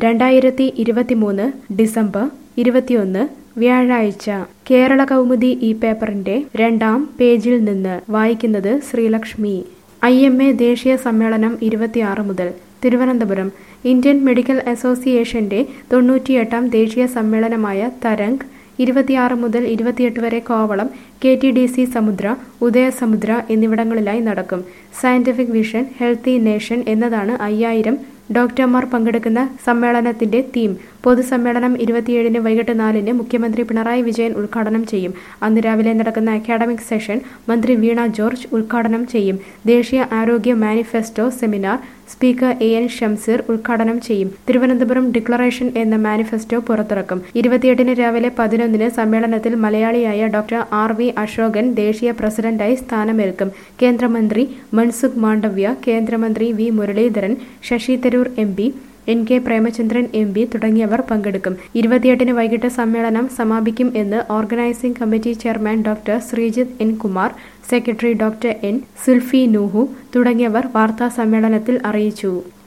രണ്ടായിരത്തി ഇരുപത്തിമൂന്ന് ഡിസംബർ ഇരുപത്തിയൊന്ന് വ്യാഴാഴ്ച കേരള കൗമുദി ഈ പേപ്പറിന്റെ രണ്ടാം പേജിൽ നിന്ന് വായിക്കുന്നത് ശ്രീലക്ഷ്മി ഐ എം എ ദേശീയ സമ്മേളനം ഇരുപത്തിയാറ് മുതൽ തിരുവനന്തപുരം ഇന്ത്യൻ മെഡിക്കൽ അസോസിയേഷന്റെ തൊണ്ണൂറ്റിയെട്ടാം ദേശീയ സമ്മേളനമായ തരംഗ് ഇരുപത്തിയാറ് മുതൽ ഇരുപത്തിയെട്ട് വരെ Kovalam K T D C Samudra Udayasamudra എന്നിവിടങ്ങളിലായി നടക്കും സയന്റിഫിക് വിഷൻ ഹെൽത്തി നേഷൻ എന്നതാണ് അയ്യായിരം ഡോക്ടർമാർ പങ്കെടുക്കുന്ന സമ്മേളനത്തിന്റെ തീം പൊതുസമ്മേളനം ഇരുപത്തിയേഴിന് വൈകിട്ട് നാലിന് മുഖ്യമന്ത്രി പിണറായി വിജയൻ ഉദ്ഘാടനം ചെയ്യും അന്ന് രാവിലെ നടക്കുന്ന അക്കാഡമിക് സെഷൻ മന്ത്രി വീണ ജോർജ് ഉദ്ഘാടനം ചെയ്യും ദേശീയ ആരോഗ്യ manifesto seminar speaker A N Shamseer ഉദ്ഘാടനം ചെയ്യും തിരുവനന്തപുരം ഡിക്ലറേഷൻ എന്ന മാനിഫെസ്റ്റോ പുറത്തിറക്കും ഇരുപത്തിയെട്ടിന് രാവിലെ പതിനൊന്നിന് സമ്മേളനത്തിൽ മലയാളിയായ ഡോക്ടർ ആർ വി അശോകൻ ദേശീയ പ്രസിഡന്റായി സ്ഥാനമേൽക്കും കേന്ദ്രമന്ത്രി മൻസുഖ് മാണ്ഡവ്യ കേന്ദ്രമന്ത്രി V Muraleedharan Shashi Tharoor M P N K Premachandran M P തുടങ്ങിയവർ പങ്കെടുക്കും ഇരുപത്തിയെട്ടിന് വൈകിട്ട് സമ്മേളനം സമാപിക്കും എന്ന് organising committee chairman doctor Sreejith N Kumar secretary doctor N Sulfi Noohu തുടങ്ങിയവർ വാർത്താ സമ്മേളനത്തിൽ അറിയിച്ചു